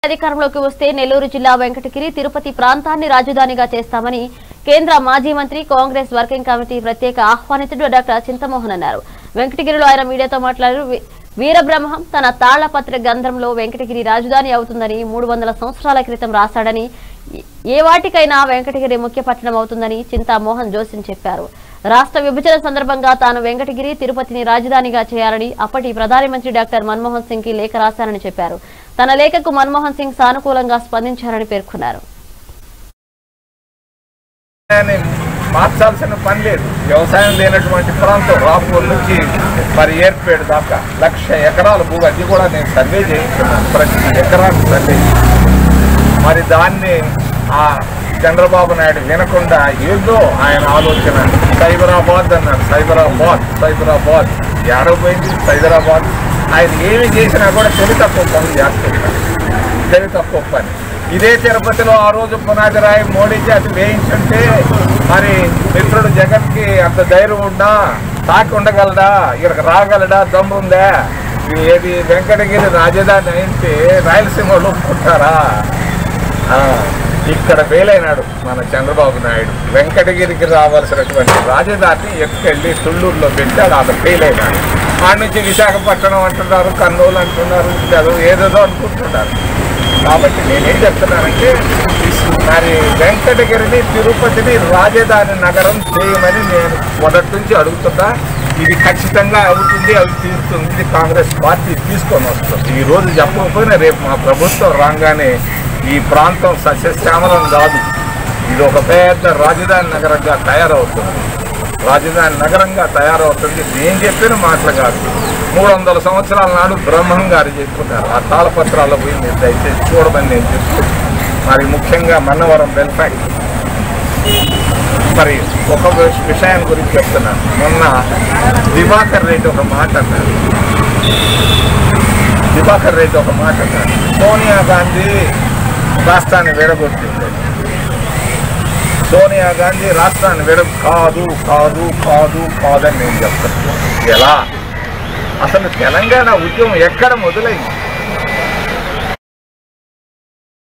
అధికారంలోకి వస్తే నెల్లూరు జిల్లా వెంకటగిరి తిరుపతి ప్రాంతాన్ని రాజధానిగా చేస్తామని కేంద్ర మాజీ మంత్రి కాంగ్రెస్ వర్కింగ్ కమిటీ ప్రత్యేక ఆహ్వానితుడు డాక్టర్ చింతమోహన్ అన్నారు వెంకటగిరిలో ఆయన మీడియాతో మాట్లాడారు వీ- వీరబ్రహ్మం తన తాళ్లపత్ర గంధంలో వెంకటగిరి రాజధాని అవుతుందని మూడు వందల సంవత్సరాల క్రితం రాశాడని ఏ- ఏ వాటికైనా వెంకటగిరి ముఖ్య పట్టణం అవుతుందని చింతామోహన్ జోసిన్ చెప్పారు రాష్ట్ర విభజన సందర్భంగా తాను వెంకటగిరి తిరుపతిని రాజధానిగా చేయాలని అప్పటి ప్రధాని మంత్రి డాక్టర్ మన్మోహన్ సింగ్ కి లేఖ రాశారని చెప్పారు తన లేఖకు మన్మోహన్ సింగ్ సానుకూలంగా స్పందించారని పేర్కొన్నారు వ్యవసాయాన్ని మార్చాల్సిన పని లేదు వ్యవసాయం లేనటువంటి ప్రాంతం రాపూర్ నుంచి మరి ఏర్పేడు దాకా లక్ష ఎకరాల భూమి అది కూడా నేను సర్వే చేయించున్నాను ప్రతి ఎకరానికి సర్వే చేయించున్నాను. మరి దాన్ని ఆ చంద్రబాబు నాయుడు వినకుండా ఏదో ఆయన ఆలోచన సైబరాబాద్ అన్నాడు సైబరాబాద్ సైబరాబాద్ ఏడవపోయింది సైబరాబాద్ ఆయన ఏమి చేసినా కూడా తెలివి తక్కువ పనులు చేస్తున్నాడు తెలివి తక్కువ పని ఇదే తిరుపతిలో ఆ రోజు పునాది రాయి మోడీకి అది వేయించుంటే మరి మిత్రుడు జగన్కి అంత ధైర్యం ఉందా తాకి ఉండగలడా ఇక్కడికి రాగలడా దమ్ము ఉందా ఏది వెంకటగిరి రాజధాని అయితే రాయలసీమలో ఒప్పుకుంటారా ఆ, ఇక్కడ ఫెయిలైనాడు మన చంద్రబాబు నాయుడు వెంకటగిరికి రావాల్సినటువంటి రాజధాని ఎక్కెళ్ళి తుళ్ళూరులో పెట్టాడు అక్కడ ఫెయిల్ అయినాడు ఆ నుంచి విశాఖపట్నం అంటున్నారు కర్నూలు అంటున్నారు చదువు ఏదేదో అనుకుంటున్నారు కాబట్టి నేనేం చెప్తున్నానంటే మరి వెంకటగిరిని తిరుపతిని రాజధాని నగరం చేయమని నేను మొదటి నుంచి అడుగుతున్నా ఇది ఖచ్చితంగా అవుతుంది అవి తీరుతుంది ఇది కాంగ్రెస్ పార్టీ తీసుకొని వస్తుంది ఈ రోజు చెప్పకపోయినా రేపు మా ప్రభుత్వం రాగానే ఈ ప్రాంతం సస్యశ్యామలం కాదు ఇది ఒక పెద్ద రాజధాని నగరంగా తయారవుతుంది రాజధాని నగరంగా తయారవుతుంది నేను చెప్పిన మాటలు కాదు మూడు వందల సంవత్సరాల నాడు బ్రహ్మం గారు చెప్పుకున్నారు ఆ తాళపత్రాల్లో పోయి మీరు దయచేసి చూడమని నేను చెప్తూ మరి ముఖ్యంగా మన్నవరం వెల్ఫేర్ మరి ఒక విష- విషయం గురించి చెప్తున్నాను మొన్న దివాకర్ రెడ్డి ఒక మాట అన్నారు దివాకర్ రెడ్డి ఒక మాట అన్నారు సోనియా గాంధీ రాష్ట్రాన్ని విడగొట్టింది సోనియా గాంధీ రాష్ట్రాన్ని విడ కాదు కాదు కాదు కాదని నేను చెప్తాను ఎలా అసలు తెలంగాణ ఉద్యమం ఎక్కడ మొదలైంది